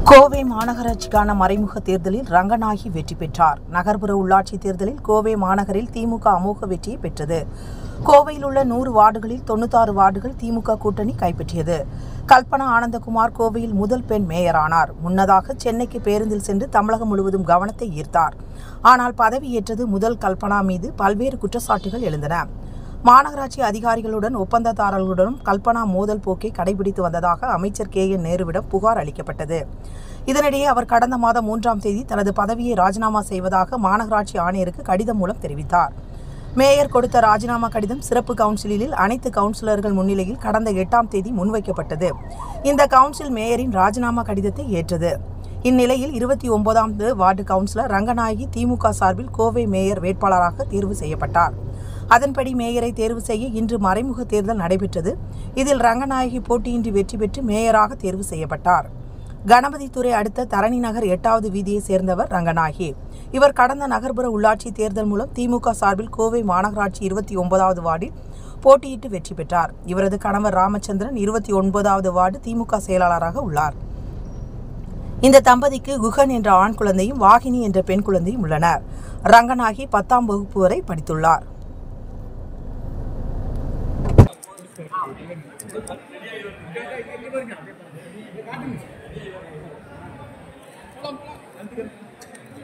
கோவை மாநகராட்சிக்கான மறைமுக தேர்தலில் ரங்கநாயகி வெற்றி பெற்றார் நகர்ப்புற உள்ளாட்சி தேர்தலில் கோவை மாநகரில் திமுக அமோக வெற்றியை பெற்றது கோவையில் உள்ள நூறு வார்டுகளில் தொண்ணூத்தாறு வார்டுகள் திமுக கூட்டணி கைப்பற்றியது கல்பனா ஆனந்தகுமார் கோவையில் முதல் பெண் மேயரானார் முன்னதாக சென்னைக்கு பேருந்தில் சென்று தமிழகம் முழுவதும் கவனத்தை ஈர்த்தார் ஆனால் பதவியேற்றது முதல் கல்பனா மீது பல்வேறு குற்றச்சாட்டுகள் எழுந்தன மாநகராட்சி அதிகாரிகளுடன் ஒப்பந்ததாரர்களுடனும் கல்பனா மோதல் போக்கை கடைபிடித்து வந்ததாக அமைச்சர் கே என் நேருவிடம் புகார் அளிக்கப்பட்டது இதனிடையே அவர் கடந்த மாதம் மூன்றாம் தேதி தனது பதவியை ராஜினாமா செய்வதாக மாநகராட்சி ஆணையருக்கு கடிதம் மூலம் தெரிவித்தார் மேயர் கொடுத்த ராஜினாமா கடிதம் சிறப்பு கவுன்சிலில் அனைத்து கவுன்சிலர்கள் முன்னிலையில் கடந்த எட்டாம் தேதி முன்வைக்கப்பட்டது இந்த கவுன்சில் மேயரின் ராஜினாமா கடிதத்தை ஏற்றது இந்நிலையில் இருபத்தி ஒன்பதாம் வார்டு கவுன்சிலர் ரங்கநாயகி திமுக சார்பில் கோவை மேயர் வேட்பாளராக தேர்வு செய்யப்பட்டார் அதன்படி மேயரை தேர்வு செய்ய இன்று மறைமுக தேர்தல் நடைபெற்றது இதில் ரங்கநாயகி போட்டியின்றி வெற்றி பெற்று மேயராக தேர்வு செய்யப்பட்டார் கணபதித்துறை அடுத்த தரணி நகர் எட்டாவது வீதியைச் சேர்ந்தவர் ரங்கநாயகி இவர் கடந்த நகர்ப்புற உள்ளாட்சி தேர்தல் மூலம் திமுக சார்பில் கோவை மாநகராட்சி இருபத்தி ஒன்பதாவது வார்டில் போட்டியிட்டு வெற்றி பெற்றார் இவரது கணவர் ராமச்சந்திரன் இருபத்தி ஒன்பதாவது வார்டு திமுக செயலாளராக உள்ளார் இந்த தம்பதிக்கு குகன் என்ற ஆண் குழந்தையும் வாகினி என்ற பெண் குழந்தையும் உள்ளனர் ரங்கநாயகி பத்தாம் வகுப்பு வரை படித்துள்ளார்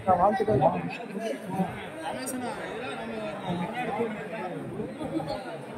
வாழ்த்துக்கள்